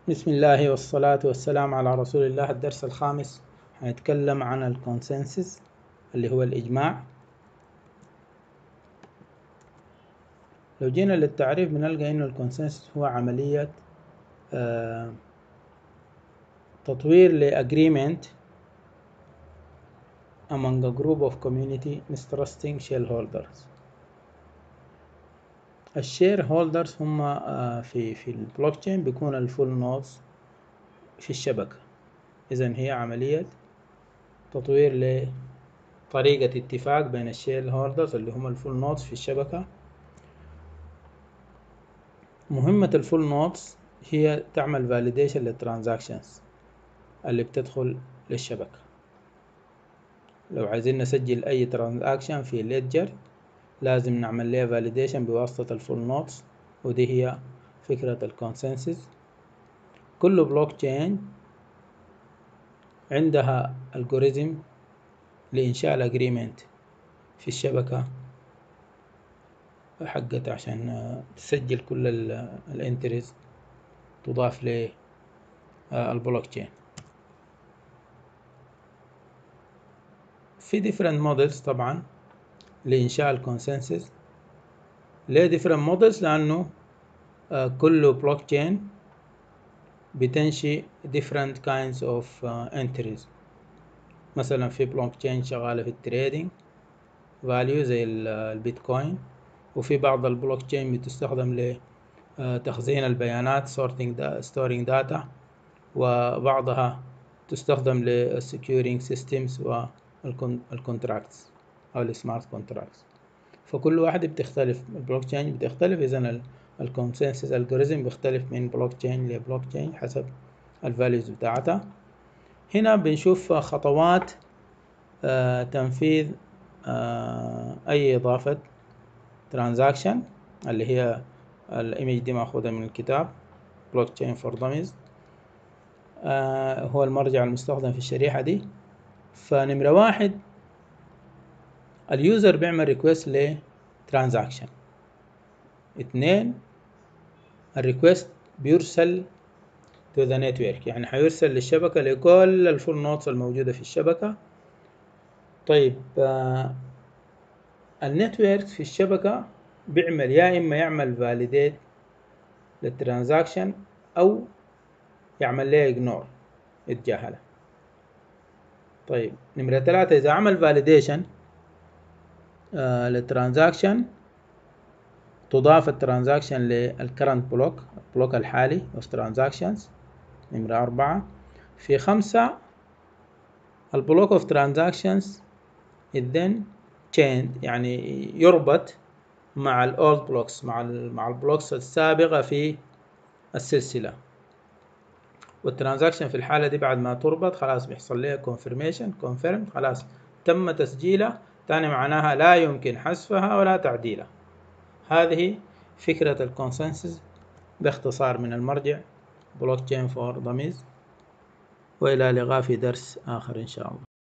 بسم الله والصلاة والسلام على رسول الله الدرس الخامس هنتكلم عن الكونسنسس اللي هو الإجماع لو جينا للتعريف بنلقى إنه الكونسنسس هو عملية آه تطوير لأجريمنت among a group of community mistrusting shareholders الشير هولدرز هم في في البلوك تشين بيكون الفول نودز في الشبكة إذا هي عملية تطوير لطريقة اتفاق بين الشير هولدرز اللي هم الفول نودز في الشبكة مهمة الفول نودز هي تعمل فاليديشن للترانزاكشنز اللي بتدخل للشبكة لو عايزين نسجل أي ترانزاكشن في ليدجر لازم نعمل لها فاليديشن بواسطة الفول نوتس ودي هي فكرة الكونسنسس كل بلوك تشين عندها الجوريزم لإنشاء الأجريمنت في الشبكة حقتها عشان تسجل كل الانتريز تضاف للبلوك تشين في different models طبعا لإنشاء الكونسنسس ليه different models لأنه كل بلوك تشين بتنشئ different kinds of entries مثلا في بلوك تشين شغالة في التريدينج فاليو زي البيتكوين وفي بعض البلوك تشين بتستخدم لتخزين البيانات sorting storing data وبعضها تستخدم للسكيورينج سيستمز والكونتراكتس او السمارت كونتراكتس فكل واحدة بتختلف البلوك تشين بتختلف اذا الكونسنسس الجوريزم بيختلف من بلوك تشين لبلوك تشين حسب الفاليوز بتاعتها هنا بنشوف خطوات آه تنفيذ آه اي اضافة ترانزاكشن اللي هي الايمج دي ماخوذة من الكتاب بلوك تشين فور دميز هو المرجع المستخدم في الشريحة دي فنمرة واحد اليوزر بيعمل ريكوست لترانزاكشن اتنين الريكوست بيرسل تو ذا نتورك يعني حيرسل للشبكة لكل الفول نوتس الموجودة في الشبكة طيب آه النتورك في الشبكة بيعمل يا إما يعمل فاليديت للترانزاكشن أو يعمل لها اجنور يتجاهلها طيب نمرة ثلاثة إذا عمل فاليديشن آه للترانزاكشن تضاف الترانزاكشن للكرنت بلوك البلوك الحالي of transactions نمرة أربعة في خمسة البلوك of transactions is then chained يعني يربط مع الاولد بلوكس مع ال مع البلوكس السابقة في السلسلة والترانزاكشن في الحالة دي بعد ما تربط خلاص بيحصل لها confirmation confirmed خلاص تم تسجيلها تاني معناها لا يمكن حذفها ولا تعديلها هذه فكرة الكونسنسس باختصار من المرجع بلوك تشين فور دميز وإلى اللقاء في درس آخر إن شاء الله